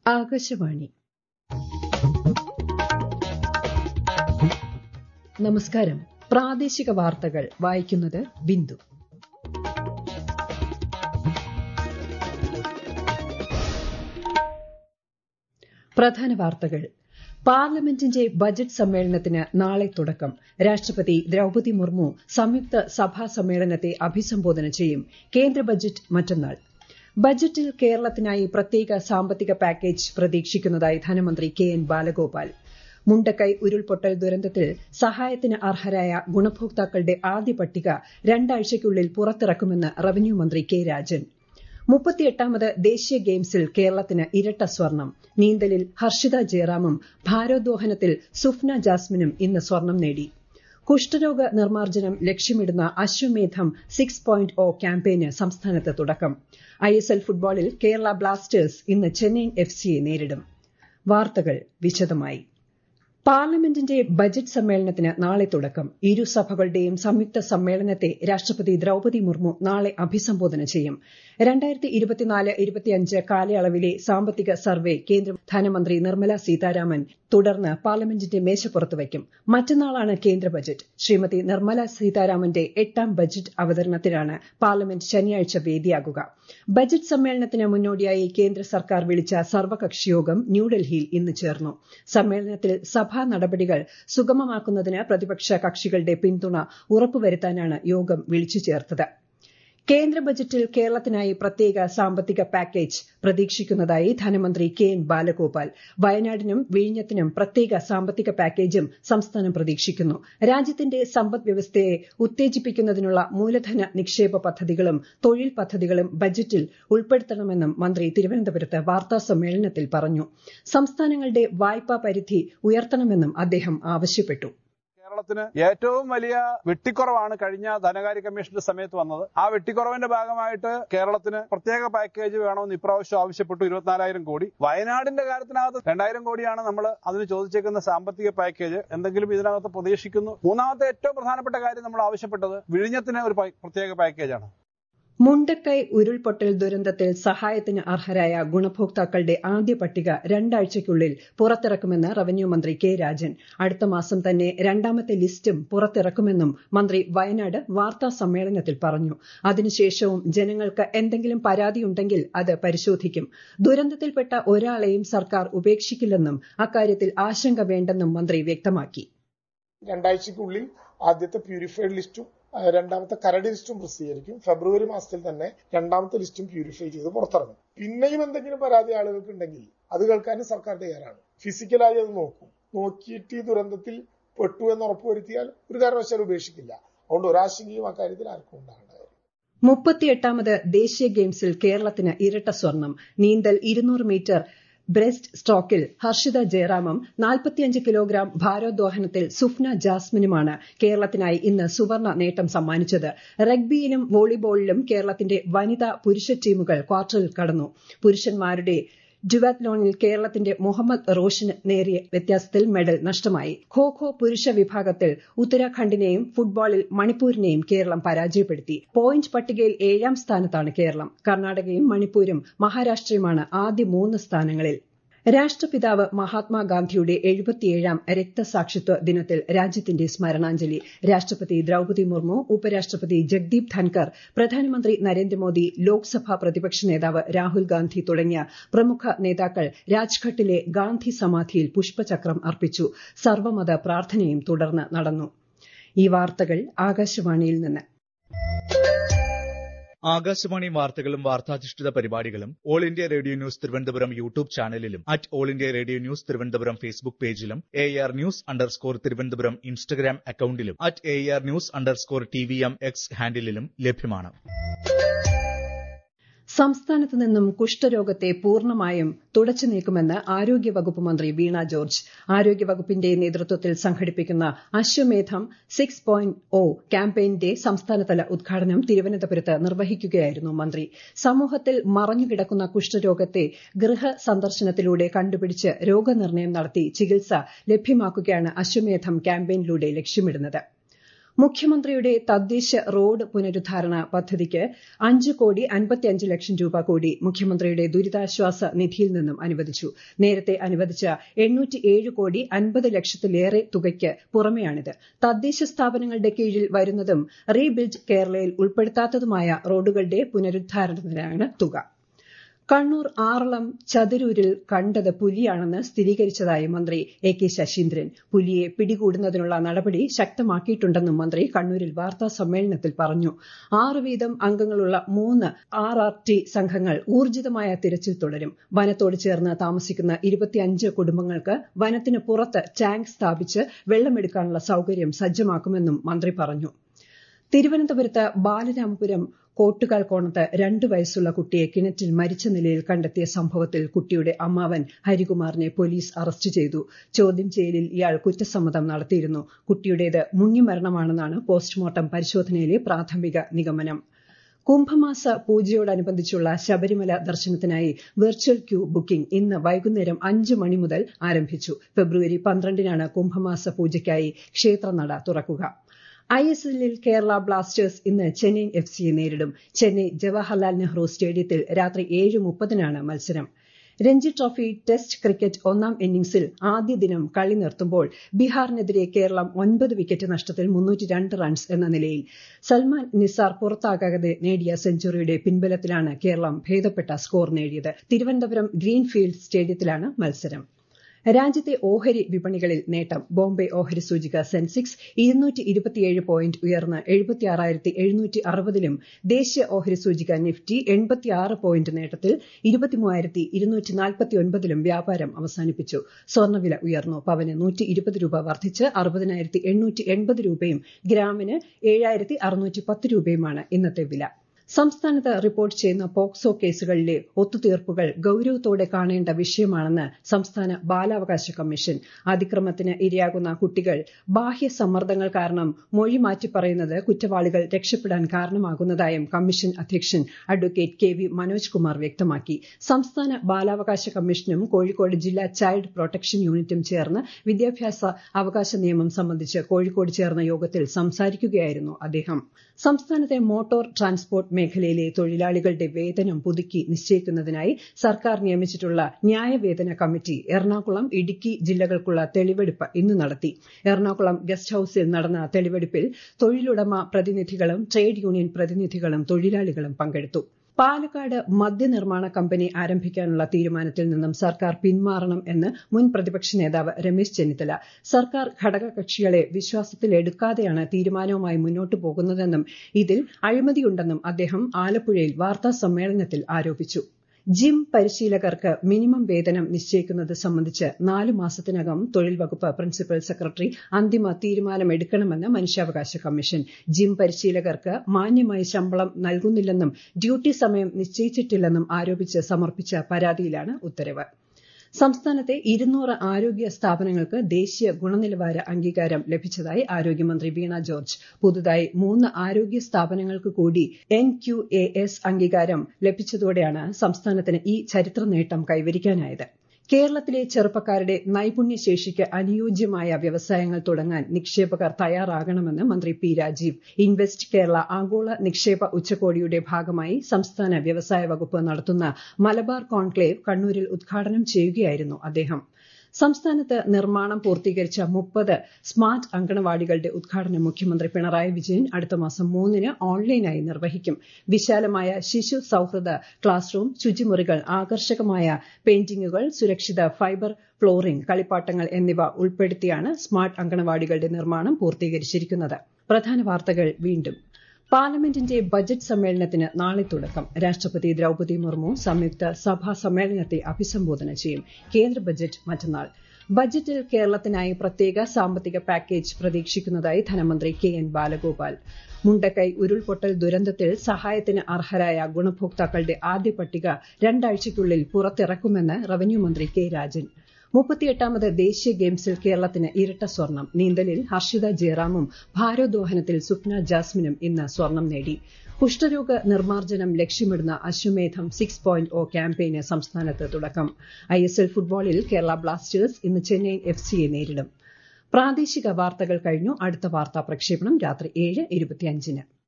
ആകാശവാണി നമസ്കാരം പ്രാദേശിക വാർത്തകൾ വായിക്കുന്നത് ബിന്ദു പ്രധാന വാർത്തകൾ പാർലമെന്റിന്റെ ബജറ്റ് സമ്മേളനത്തിന് നാളെ തുടക്കം രാഷ്ട്രപതി ദ്രൌപതി മുർമു സംയുക്ത സഭാ സമ്മേളനത്തെ അഭിസംബോധന ചെയ്യും കേന്ദ്ര ബജറ്റ് മറ്റന്നാൾ ബജറ്റിൽ കേരളത്തിനായി പ്രത്യേക സാമ്പത്തിക പാക്കേജ് പ്രതീക്ഷിക്കുന്നതായി ധനമന്ത്രി കെ എൻ ബാലഗോപാൽ മുണ്ടക്കൈ ഉരുൾപൊട്ടൽ ദുരന്തത്തിൽ സഹായത്തിന് അർഹരായ ഗുണഭോക്താക്കളുടെ ആദ്യ പട്ടിക രണ്ടാഴ്ചയ്ക്കുള്ളിൽ പുറത്തിറക്കുമെന്ന് റവന്യൂ മന്ത്രി കെ രാജൻ മുപ്പത്തിയെട്ടാമത് ദേശീയ ഗെയിംസിൽ കേരളത്തിന് ഇരട്ട സ്വർണം നീന്തലിൽ ഹർഷിത ജയറാമും ഭാരോദ്വഹനത്തിൽ സുഫ്ന ജാസ്മിനും ഇന്ന് സ്വർണം നേടി കുഷ്ഠരോഗ നിർമ്മാർജ്ജനം ലക്ഷ്യമിടുന്ന അശ്വമേധം സിക്സ് പോയിന്റ് ഒ ക്യാമ്പയിന് സംസ്ഥാനത്ത് തുടക്കം ഐഎസ്എൽ ഫുട്ബോളിൽ കേരള ബ്ലാസ്റ്റേഴ്സ് ഇന്ന് ചെന്നൈയിൻ എഫ് സിയെ നേരിടും വാർത്തകൾ വിശദമായി പാർലമെന്റിന്റെ ബജറ്റ് സമ്മേളനത്തിന് നാളെ തുടക്കം ഇരു സഭകളുടെയും സംയുക്ത സമ്മേളനത്തെ രാഷ്ട്രപതി ദ്രൌപതി മുർമു നാളെ അഭിസംബോധന ചെയ്യും രണ്ടായിരത്തി ഇരുപത്തിനാല് ഇരുപത്തിയഞ്ച് കാലയളവിലെ സാമ്പത്തിക സർവേ കേന്ദ്ര ധനമന്ത്രി നിർമ്മല സീതാരാമൻ തുടർന്ന് പാർലമെന്റിന്റെ മേശപ്പുറത്ത് വയ്ക്കും മറ്റന്നാളാണ് കേന്ദ്ര ബജറ്റ് ശ്രീമതി നിർമ്മല സീതാരാമന്റെ എട്ടാം ബജറ്റ് അവതരണത്തിനാണ് പാർലമെന്റ് ശനിയാഴ്ച വേദിയാകുക ബജറ്റ് സമ്മേളനത്തിന് മുന്നോടിയായി കേന്ദ്ര സർക്കാർ വിളിച്ച സർവകക്ഷി യോഗം ന്യൂഡൽഹിയിൽ ഇന്ന് ചേർന്നു സമ്മേളനത്തിൽ സഭാ നടപടികൾ സുഗമമാക്കുന്നതിന് പ്രതിപക്ഷ കക്ഷികളുടെ പിന്തുണ ഉറപ്പുവരുത്താനാണ് യോഗം വിളിച്ചു ചേർത്തത് കേന്ദ്ര ബജറ്റിൽ കേരളത്തിനായി പ്രത്യേക സാമ്പത്തിക പാക്കേജ് പ്രതീക്ഷിക്കുന്നതായി ധനമന്ത്രി കെ എൻ ബാലഗോപാൽ വയനാടിനും വിഴിഞ്ഞത്തിനും പ്രത്യേക സാമ്പത്തിക പാക്കേജും സംസ്ഥാനം പ്രതീക്ഷിക്കുന്നു രാജ്യത്തിന്റെ സമ്പദ് വ്യവസ്ഥയെ ഉത്തേജിപ്പിക്കുന്നതിനുള്ള മൂലധന നിക്ഷേപ പദ്ധതികളും തൊഴിൽ പദ്ധതികളും ബജറ്റിൽ ഉൾപ്പെടുത്തണമെന്നും മന്ത്രി തിരുവനന്തപുരത്ത് വാർത്താ സമ്മേളനത്തിൽ പറഞ്ഞു സംസ്ഥാനങ്ങളുടെ വായ്പാ പരിധി ഉയർത്തണമെന്നും അദ്ദേഹം ആവശ്യപ്പെട്ടു കേരളത്തിന് ഏറ്റവും വലിയ വെട്ടിക്കുറവാണ് കഴിഞ്ഞ ധനകാര്യ കമ്മീഷന്റെ സമയത്ത് വന്നത് ആ വെട്ടിക്കുറവിന്റെ ഭാഗമായിട്ട് കേരളത്തിന് പ്രത്യേക പാക്കേജ് വേണമെന്ന് ഇപ്രാവശ്യം ആവശ്യപ്പെട്ടു ഇരുപത്തിനാലായിരം കോടി വയനാടിന്റെ കാര്യത്തിനകത്ത് രണ്ടായിരം കോടിയാണ് നമ്മൾ അതിന് ചോദിച്ചേക്കുന്ന സാമ്പത്തിക പാക്കേജ് എന്തെങ്കിലും ഇതിനകത്ത് പ്രതീക്ഷിക്കുന്നു മൂന്നാമത്തെ ഏറ്റവും പ്രധാനപ്പെട്ട കാര്യം നമ്മൾ ആവശ്യപ്പെട്ടത് വിഴിഞ്ഞത്തിന് ഒരു പ്രത്യേക പാക്കേജാണ് മുണ്ടക്കൈ ഉരുൾപൊട്ടൽ ദുരന്തത്തിൽ സഹായത്തിന് അർഹരായ ഗുണഭോക്താക്കളുടെ ആദ്യ പട്ടിക രണ്ടാഴ്ചയ്ക്കുള്ളിൽ പുറത്തിറക്കുമെന്ന് റവന്യൂ മന്ത്രി കെ രാജൻ അടുത്ത മാസം തന്നെ രണ്ടാമത്തെ ലിസ്റ്റും പുറത്തിറക്കുമെന്നും മന്ത്രി വയനാട് വാർത്താ സമ്മേളനത്തിൽ പറഞ്ഞു അതിനുശേഷവും ജനങ്ങൾക്ക് എന്തെങ്കിലും പരാതിയുണ്ടെങ്കിൽ അത് പരിശോധിക്കും ദുരന്തത്തിൽപ്പെട്ട ഒരാളെയും സർക്കാർ ഉപേക്ഷിക്കില്ലെന്നും അക്കാര്യത്തിൽ ആശങ്ക വേണ്ടെന്നും മന്ത്രി വ്യക്തമാക്കി രണ്ടാഴ്ചയ്ക്കുള്ളിൽ ആദ്യത്തെ പ്യൂരിഫൈഡ് ലിസ്റ്റും രണ്ടാമത്തെ കരട് ലിസ്റ്റും പ്രസിദ്ധീകരിക്കും ഫെബ്രുവരി മാസത്തിൽ തന്നെ രണ്ടാമത്തെ ലിസ്റ്റും പ്യൂരിഫൈ ചെയ്ത് പുറത്തിറങ്ങും പിന്നെയും എന്തെങ്കിലും പരാതി ആളുകൾക്ക് ഉണ്ടെങ്കിൽ അത് കേൾക്കാനും സർക്കാർ തയ്യാറാണ് ഫിസിക്കലായി അത് നോക്കും നോക്കിയിട്ട് ഈ ദുരന്തത്തിൽ പെട്ടു എന്ന് ഉറപ്പുവരുത്തിയാൽ ഒരു കാരണവശാലും ഉപേക്ഷിക്കില്ല അതുകൊണ്ട് ഒരാശങ്കയും അക്കാര്യത്തിൽ ആർക്കും ഉണ്ടാകേണ്ട മുപ്പത്തിയെട്ടാമത് ദേശീയ ഗെയിംസിൽ കേരളത്തിന് ഇരട്ട സ്വർണം നീന്തൽ ഇരുന്നൂറ് മീറ്റർ ബ്രെസ്റ്റ് സ്ട്രോക്കിൽ ഹർഷിത ജയറാമും നാൽപ്പത്തിയഞ്ച് കിലോഗ്രാം ഭാരോദ്വഹനത്തിൽ സുഫ്ന ജാസ്മിനുമാണ് കേരളത്തിനായി ഇന്ന് സുവർണ നേട്ടം സമ്മാനിച്ചത് റഗ്ബിയിലും വോളിബോളിലും കേരളത്തിന്റെ വനിതാ പുരുഷ ടീമുകൾ ക്വാർട്ടറിൽ കടന്നു പുരുഷന്മാരുടെ ഡുവാത്ലോണിൽ കേരളത്തിന്റെ മുഹമ്മദ് റോഷന് നേരിയ വ്യത്യാസത്തിൽ മെഡൽ നഷ്ടമായി ഖോ ഖോ പുരുഷ വിഭാഗത്തിൽ ഉത്തരാഖണ്ഡിനെയും ഫുട്ബോളിൽ മണിപ്പൂരിനെയും കേരളം പരാജയപ്പെടുത്തി പോയിന്റ് പട്ടികയിൽ ഏഴാം സ്ഥാനത്താണ് കേരളം കർണാടകയും മണിപ്പൂരും മഹാരാഷ്ട്രയുമാണ് ആദ്യ മൂന്ന് സ്ഥാനങ്ങളിൽ രാഷ്ട്രപിതാവ് മഹാത്മാഗാന്ധിയുടെ എഴുപത്തിയേഴാം രക്തസാക്ഷിത്വ ദിനത്തിൽ രാജ്യത്തിന്റെ സ്മരണാഞ്ജലി രാഷ്ട്രപതി ദ്രൌപതി മുർമു ഉപരാഷ്ട്രപതി ജഗ്ദീപ് ധൻകർ പ്രധാനമന്ത്രി നരേന്ദ്രമോദി ലോക്സഭാ പ്രതിപക്ഷ നേതാവ് രാഹുൽ ഗാന്ധി തുടങ്ങിയ പ്രമുഖ നേതാക്കൾ രാജ്ഘട്ടിലെ ഗാന്ധി സമാധിയിൽ പുഷ്പചക്രം അർപ്പിച്ചു സർവമത പ്രാർത്ഥനയും തുടർന്ന് നടന്നു ഈ വാർത്തകൾ ആകാശവാണിയിൽ നിന്ന് ആകാശവാണി വാർത്തകളും വാർത്താധിഷ്ഠിത പരിപാടികളും All India Radio News Thiruvananthapuram YouTube ചാനലിലും at All India Radio News Thiruvananthapuram Facebook പേജിലും A R news underscore Thiruvananthapuram Instagram അക്കൌണ്ടിലും at A R news underscore T V M X ഹാൻഡിലും ലഭ്യമാണ് സംസ്ഥാനത്ത് നിന്നും കുഷ്ഠരോഗത്തെ പൂർണ്ണമായും തുടച്ചു നീക്കുമെന്ന് ആരോഗ്യവകുപ്പ് മന്ത്രി വീണ ജോർജ് ആരോഗ്യവകുപ്പിന്റെ നേതൃത്വത്തിൽ സംഘടിപ്പിക്കുന്ന അശ്വമേധം സിക്സ് പോയിന്റ് ഒ ക്യാമ്പയിന്റെ സംസ്ഥാനതല ഉദ്ഘാടനം തിരുവനന്തപുരത്ത് നിർവഹിക്കുകയായിരുന്നു മന്ത്രി സമൂഹത്തിൽ മറഞ്ഞുകിടക്കുന്ന കുഷ്ഠരോഗത്തെ ഗൃഹ സന്ദർശനത്തിലൂടെ കണ്ടുപിടിച്ച് രോഗനിർണയം നടത്തി ചികിത്സ ലഭ്യമാക്കുകയാണ് അശ്വമേധം ക്യാമ്പയിനിലൂടെ ലക്ഷ്യമിടുന്നത് മുഖ്യമന്ത്രിയുടെ തദ്ദേശ റോഡ് പുനരുദ്ധാരണ പദ്ധതിക്ക് അഞ്ച് കോടി അൻപത്തിയഞ്ച് ലക്ഷം രൂപ കൂടി മുഖ്യമന്ത്രിയുടെ ദുരിതാശ്വാസ നിധിയിൽ നിന്നും അനുവദിച്ചു നേരത്തെ അനുവദിച്ച എണ്ണൂറ്റിയേഴ് കോടി അൻപത് ലക്ഷത്തിലേറെ തുകയ്ക്ക് പുറമെയാണിത് തദ്ദേശ സ്ഥാപനങ്ങളുടെ കീഴിൽ വരുന്നതും റീബിൽഡ് കേരളയിൽ ഉൾപ്പെടുത്താത്തതുമായ റോഡുകളുടെ പുനരുദ്ധാരണത്തിനാണ് തുക കണ്ണൂർ ആറളം ചതുരൂരിൽ കണ്ടത് പുലിയാണെന്ന് സ്ഥിരീകരിച്ചതായി മന്ത്രി എ കെ ശശീന്ദ്രൻ പുലിയെ പിടികൂടുന്നതിനുള്ള നടപടി ശക്തമാക്കിയിട്ടുണ്ടെന്നും മന്ത്രി കണ്ണൂരിൽ വാർത്താ സമ്മേളനത്തിൽ പറഞ്ഞു ആറ് വീതം അംഗങ്ങളുള്ള മൂന്ന് ആർ ആർ ടി സംഘങ്ങൾ ഊർജിതമായ തിരച്ചിൽ തുടരും വനത്തോട് ചേർന്ന് താമസിക്കുന്ന ഇരുപത്തിയഞ്ച് കുടുംബങ്ങൾക്ക് വനത്തിന് പുറത്ത് ടാങ്ക് സ്ഥാപിച്ച് വെള്ളമെടുക്കാനുള്ള സൌകര്യം സജ്ജമാക്കുമെന്നും മന്ത്രി പറഞ്ഞു തിരുവനന്തപുരത്ത് ബാലരാമപുരം കോട്ടുകാൽ കോണത്ത് രണ്ടു വയസ്സുള്ള കുട്ടിയെ കിണറ്റിൽ മരിച്ച നിലയിൽ കണ്ടെത്തിയ സംഭവത്തിൽ കുട്ടിയുടെ അമ്മാവൻ ഹരികുമാറിനെ പോലീസ് അറസ്റ്റ് ചെയ്തു ചോദ്യം ചെയ്യലിൽ ഇയാൾ കുറ്റസമ്മതം നടത്തിയിരുന്നു കുട്ടിയുടേത് മുങ്ങിമരണമാണെന്നാണ് പോസ്റ്റ്മോർട്ടം പരിശോധനയിലെ പ്രാഥമിക നിഗമനം കുംഭമാസ പൂജയോടനുബന്ധിച്ചുള്ള ശബരിമല ദർശനത്തിനായി വെർച്വൽ ക്യൂ ബുക്കിംഗ് ഇന്ന് വൈകുന്നേരം അഞ്ച് മണി മുതൽ ആരംഭിച്ചു ഫെബ്രുവരി പന്ത്രണ്ടിനാണ് കുംഭമാസ പൂജയ്ക്കായി ക്ഷേത്രനട തുറക്കുക ഐ എസ് എല്ലിൽ കേരള ബ്ലാസ്റ്റേഴ്സ് ഇന്ന് ചെന്നൈയിൻ എഫ് സിയെ നേരിടും ചെന്നൈ ജവഹർലാൽ നെഹ്റു സ്റ്റേഡിയത്തിൽ രാത്രി ഏഴ് മുപ്പതിനാണ് മത്സരം രഞ്ജി ട്രോഫി ടെസ്റ്റ് ക്രിക്കറ്റ് ഒന്നാം ഇന്നിംഗ്സിൽ ആദ്യ ദിനം കളി നിർത്തുമ്പോൾ ബീഹാറിനെതിരെ കേരളം ഒൻപത് വിക്കറ്റ് നഷ്ടത്തിൽ മുന്നൂറ്റി രണ്ട് റൺസ് എന്ന നിലയിൽ സൽമാൻ നിസാർ പുറത്താകാതെ നേടിയ സെഞ്ചുറിയുടെ പിൻബലത്തിലാണ് കേരളം ഭേദപ്പെട്ട സ്കോർ നേടിയത് തിരുവനന്തപുരം ഗ്രീൻഫീൽഡ് സ്റ്റേഡിയത്തിലാണ് മത്സരം രാജ്യത്തെ ഓഹരി വിപണികളിൽ നേട്ടം ബോംബെ ഓഹരി സൂചിക സെൻസെക്സ് ഇരുന്നൂറ്റി ഇരുപത്തിയേഴ് പോയിന്റ് ഉയർന്ന് എഴുപത്തിയാറായിരത്തി എഴുന്നൂറ്റി അറുപതിലും ദേശീയ ഓഹരി സൂചിക നിഫ്റ്റി എൺപത്തിയാറ് പോയിന്റ് നേട്ടത്തിൽ ഇരുപത്തിമൂവായിരത്തി ഇരുന്നൂറ്റി നാൽപ്പത്തി ഒൻപതിലും വ്യാപാരം അവസാനിപ്പിച്ചു സ്വർണ്ണവില ഉയർന്നു പവന് നൂറ്റി ഇരുപത് രൂപ വർദ്ധിച്ച് അറുപതിനായിരത്തി എണ്ണൂറ്റി എൺപത് രൂപയും ഗ്രാമിന് ഏഴായിരത്തി അറുന്നൂറ്റി പത്ത് രൂപയുമാണ് ഇന്നത്തെ വില സംസ്ഥാനത്ത് റിപ്പോർട്ട് ചെയ്യുന്ന പോക്സോ കേസുകളിലെ ഒത്തുതീർപ്പുകൾ ഗൌരവത്തോടെ കാണേണ്ട വിഷയമാണെന്ന് സംസ്ഥാന ബാലാവകാശ കമ്മീഷൻ അതിക്രമത്തിന് ഇരയാകുന്ന കുട്ടികൾ ബാഹ്യ സമ്മർദ്ദങ്ങൾ കാരണം മൊഴി മാറ്റി പറയുന്നത് കുറ്റവാളികൾ രക്ഷപ്പെടാൻ കാരണമാകുന്നതായും കമ്മീഷൻ അധ്യക്ഷൻ advocate K V Manoj Kumar വ്യക്തമാക്കി സംസ്ഥാന ബാലാവകാശ കമ്മീഷനും കോഴിക്കോട് ജില്ലാ ചൈൽഡ് പ്രൊട്ടക്ഷൻ യൂണിറ്റും ചേർന്ന് വിദ്യാഭ്യാസ അവകാശ നിയമം സംബന്ധിച്ച് കോഴിക്കോട് ചേർന്ന യോഗത്തിൽ സംസാരിക്കുകയായിരുന്നു അദ്ദേഹം സംസ്ഥാനത്തെ മോട്ടോർ ട്രാൻസ്പോർട്ട് മേഖലയിലെ തൊഴിലാളികളുടെ വേതനം പുതുക്കി നിശ്ചയിക്കുന്നതിനായി സർക്കാർ നിയമിച്ചിട്ടുള്ള ന്യായവേതന കമ്മിറ്റി എറണാകുളം ഇടുക്കി ജില്ലകൾക്കുള്ള തെളിവെടുപ്പ് ഇന്ന് നടത്തി എറണാകുളം ഗസ്റ്റ് ഹൌസിൽ നടന്ന തെളിവെടുപ്പിൽ തൊഴിലുടമ പ്രതിനിധികളും ട്രേഡ് യൂണിയൻ പ്രതിനിധികളും തൊഴിലാളികളും പങ്കെടുത്തു പാലക്കാട് മദ്യനിർമ്മാണ കമ്പനി ആരംഭിക്കാനുള്ള തീരുമാനത്തിൽ നിന്നും സർക്കാർ പിന്മാറണം എന്ന് മുൻ പ്രതിപക്ഷ നേതാവ് രമേശ് ചെന്നിത്തല സർക്കാർ ഘടകകക്ഷികളെ വിശ്വാസത്തിലെടുക്കാതെയാണ് തീരുമാനവുമായി മുന്നോട്ടു പോകുന്നതെന്നും ഇതിൽ അഴിമതിയുണ്ടെന്നും അദ്ദേഹം ആലപ്പുഴയിൽ വാർത്താ സമ്മേളനത്തിൽ ആരോപിച്ചു ജിം പരിശീലകർക്ക് മിനിമം വേതനം നിശ്ചയിക്കുന്നത് സംബന്ധിച്ച് നാല് മാസത്തിനകം തൊഴിൽ വകുപ്പ് പ്രിൻസിപ്പൽ സെക്രട്ടറി അന്തിമ തീരുമാനമെടുക്കണമെന്ന് മനുഷ്യാവകാശ കമ്മീഷൻ ജിം പരിശീലകർക്ക് മാന്യമായി ശമ്പളം നൽകുന്നില്ലെന്നും ഡ്യൂട്ടി സമയം നിശ്ചയിച്ചിട്ടില്ലെന്നും ആരോപിച്ച് സമർപ്പിച്ച പരാതിയിലാണ് ഉത്തരവ് സംസ്ഥാനത്തെ ഇരുന്നൂറ് ആരോഗ്യ സ്ഥാപനങ്ങൾക്ക് ദേശീയ ഗുണനിലവാര അംഗീകാരം ലഭിച്ചതായി ആരോഗ്യമന്ത്രി വീണ ജോർജ് പുതുതായി മൂന്ന് ആരോഗ്യ സ്ഥാപനങ്ങൾക്ക് കൂടി എൻ ക്യു എ എസ് അംഗീകാരം ലഭിച്ചതോടെയാണ് സംസ്ഥാനത്തിന് ഈ ചരിത്ര നേട്ടം കൈവരിക്കാനായത് കേരളത്തിലെ ചെറുപ്പക്കാരുടെ നൈപുണ്യശേഷിക്ക് അനുയോജ്യമായ വ്യവസായങ്ങൾ തുടങ്ങാൻ നിക്ഷേപകർ തയ്യാറാകണമെന്ന് മന്ത്രി പി രാജീവ് ഇൻവെസ്റ്റ് കേരള ആഗോള നിക്ഷേപ ഉച്ചകോടിയുടെ ഭാഗമായി സംസ്ഥാന വ്യവസായ വകുപ്പ് നടത്തുന്ന മലബാർ കോൺക്ലേവ് കണ്ണൂരിൽ ഉദ്ഘാടനം ചെയ്യുകയായിരുന്നു അദ്ദേഹം സംസ്ഥാനത്ത് നിർമ്മാണം പൂർത്തീകരിച്ച മുപ്പത് സ്മാർട്ട് അങ്കണവാടികളുടെ ഉദ്ഘാടനം മുഖ്യമന്ത്രി പിണറായി വിജയൻ അടുത്ത മാസം മൂന്നിന് ഓൺലൈനായി നിർവഹിക്കും വിശാലമായ ശിശു സൌഹൃദ ക്ലാസ് റൂം ശുചിമുറികൾ ആകർഷകമായ പെയിന്റിംഗുകൾ സുരക്ഷിത ഫൈബർ ഫ്ലോറിംഗ് കളിപ്പാട്ടങ്ങൾ എന്നിവ ഉൾപ്പെടുത്തിയാണ് സ്മാർട്ട് അങ്കണവാടികളുടെ നിർമ്മാണം പൂർത്തീകരിച്ചിരിക്കുന്നത് പ്രധാന വാർത്തകൾ വീണ്ടും പാർലമെന്റിന്റെ ബജറ്റ് സമ്മേളനത്തിന് നാളെ തുടക്കം രാഷ്ട്രപതി ദ്രൌപതി മുർമു സംയുക്ത സഭാ സമ്മേളനത്തെ അഭിസംബോധന ചെയ്യും കേന്ദ്ര ബജറ്റ് മറ്റന്നാൾ ബജറ്റിൽ കേരളത്തിനായി പ്രത്യേക സാമ്പത്തിക പാക്കേജ് പ്രതീക്ഷിക്കുന്നതായി ധനമന്ത്രി കെ എൻ ബാലഗോപാൽ മുണ്ടക്കൈ ഉരുൾപൊട്ടൽ ദുരന്തത്തിൽ സഹായത്തിന് അർഹരായ ഗുണഭോക്താക്കളുടെ ആദ്യ പട്ടിക രണ്ടാഴ്ചയ്ക്കുള്ളിൽ പുറത്തിറക്കുമെന്ന് റവന്യൂ മന്ത്രി കെ രാജൻ മുപ്പത്തിയെട്ടാമത് ദേശീയ ഗെയിംസിൽ കേരളത്തിന് ഇരട്ട സ്വർണം നീന്തലിൽ ഹർഷിത ജയറാമും ഭാരോദ്വഹനത്തിൽ സുപ്ന ജാസ്മിനും ഇന്ന് സ്വർണം നേടി കുഷ്ഠരോഗ നിർമ്മാർജ്ജനം ലക്ഷ്യമിടുന്ന അശ്വമേധം സിക്സ് പോയിന്റ് ഒ ക്യാമ്പയിന് സംസ്ഥാനത്ത് തുടക്കം ഐ എസ് എൽ ഫുട്ബോളിൽ കേരള ബ്ലാസ്റ്റേഴ്സ് ഇന്ന് ചെന്നൈയിൻ എഫ് സിയെ നേരിടും പ്രാദേശിക വാർത്തകൾ കഴിഞ്ഞു അടുത്ത വാർത്താ പ്രക്ഷേപണം രാത്രി ഏഴ് ഇരുപത്തിയഞ്ചിന്